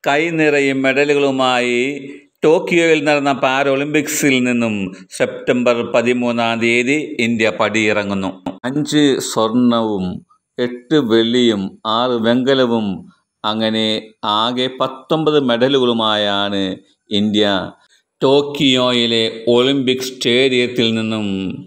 കൈനിറയെ മെഡലുകളുമായി ടോക്കിയോയിൽ നടന്ന പാരാഒളിമ്പിക്സിൽ നിന്നും സെപ്റ്റംബർ പതിമൂന്നാം തീയതി ഇന്ത്യ പടിയിറങ്ങുന്നു അഞ്ച് സ്വർണവും എട്ട് വെള്ളിയും ആറ് വെങ്കലവും അങ്ങനെ ആകെ പത്തൊമ്പത് മെഡലുകളുമായാണ് ഇന്ത്യ ടോക്കിയോയിലെ ഒളിമ്പിക് സ്റ്റേഡിയത്തിൽ നിന്നും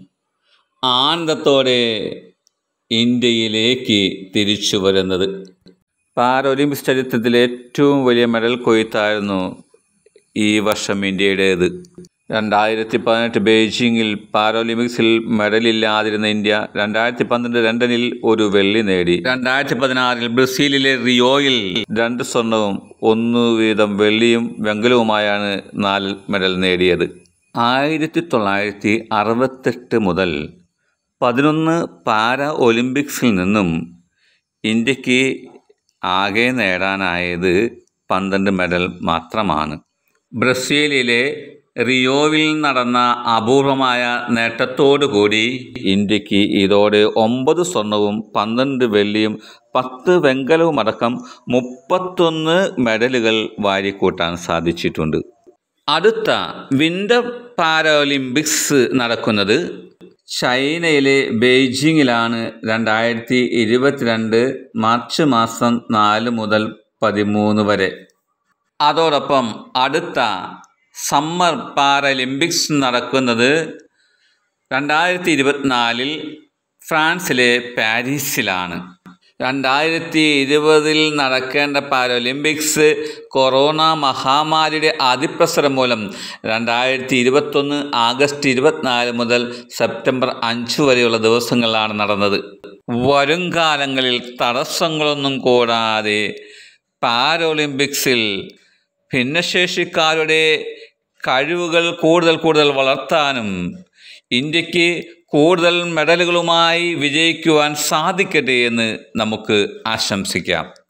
ആനന്ദത്തോടെ ഇന്ത്യയിലേക്ക് തിരിച്ചു വരുന്നത് പാരാഒളിമ്പിക്സ് ചരിത്രത്തിലെ ഏറ്റവും വലിയ മെഡൽ കൊയ്ത്തായിരുന്നു ഈ വർഷം ഇന്ത്യയുടേത് രണ്ടായിരത്തി പതിനെട്ട് ബെയ്ജിങ്ങിൽ പാരാഒളിമ്പിക്സിൽ മെഡലില്ലാതിരുന്ന ഇന്ത്യ രണ്ടായിരത്തി പന്ത്രണ്ട് ലണ്ടനിൽ ഒരു വെള്ളി നേടി രണ്ടായിരത്തി പതിനാറിൽ ബ്രസീലിലെ റിയോയിൽ രണ്ട് സ്വർണവും ഒന്ന് വീതം വെള്ളിയും വെങ്കലവുമായാണ് നാല് മെഡൽ നേടിയത് ആയിരത്തി തൊള്ളായിരത്തി അറുപത്തെട്ട് മുതൽ പതിനൊന്ന് പാരാ ഒളിമ്പിക്സിൽ നിന്നും ഇന്ത്യക്ക് ആകെ നേടാനായത് പന്ത്രണ്ട് മെഡൽ മാത്രമാണ് ബ്രസീലിലെ റിയോവിൽ നടന്ന അപൂർവമായ നേട്ടത്തോടുകൂടി ഇന്ത്യക്ക് ഇതോടെ ഒമ്പത് സ്വർണവും പന്ത്രണ്ട് വെള്ളിയും പത്ത് വെങ്കലവും അടക്കം മുപ്പത്തൊന്ന് മെഡലുകൾ വാരിക്കൂട്ടാൻ സാധിച്ചിട്ടുണ്ട് അടുത്ത വിൻ്റർ പാരാഒളിമ്പിക്സ് നടക്കുന്നത് ചൈനയിലെ ബെയ്ജിങ്ങിലാണ് രണ്ടായിരത്തി ഇരുപത്തിരണ്ട് മാർച്ച് മാസം നാല് മുതൽ പതിമൂന്ന് വരെ അതോടൊപ്പം അടുത്ത സമ്മർ പാരലിമ്പിക്സ് നടക്കുന്നത് രണ്ടായിരത്തി ഇരുപത്തിനാലിൽ ഫ്രാൻസിലെ പാരീസിലാണ് രണ്ടായിരത്തി ഇരുപതിൽ നടക്കേണ്ട പാരൊളിമ്പിക്സ് കൊറോണ മഹാമാരിയുടെ അതിപ്രസരം മൂലം രണ്ടായിരത്തി ഇരുപത്തൊന്ന് ആഗസ്റ്റ് ഇരുപത്തിനാല് മുതൽ സെപ്റ്റംബർ അഞ്ച് വരെയുള്ള ദിവസങ്ങളിലാണ് നടന്നത് വരും കാലങ്ങളിൽ തടസ്സങ്ങളൊന്നും കൂടാതെ പാരൊളിമ്പിക്സിൽ ഭിന്നശേഷിക്കാരുടെ കഴിവുകൾ കൂടുതൽ കൂടുതൽ വളർത്താനും ഇന്ത്യക്ക് കൂടുതൽ മെഡലുകളുമായി വിജയിക്കുവാൻ സാധിക്കട്ടെ എന്ന് നമുക്ക് ആശംസിക്കാം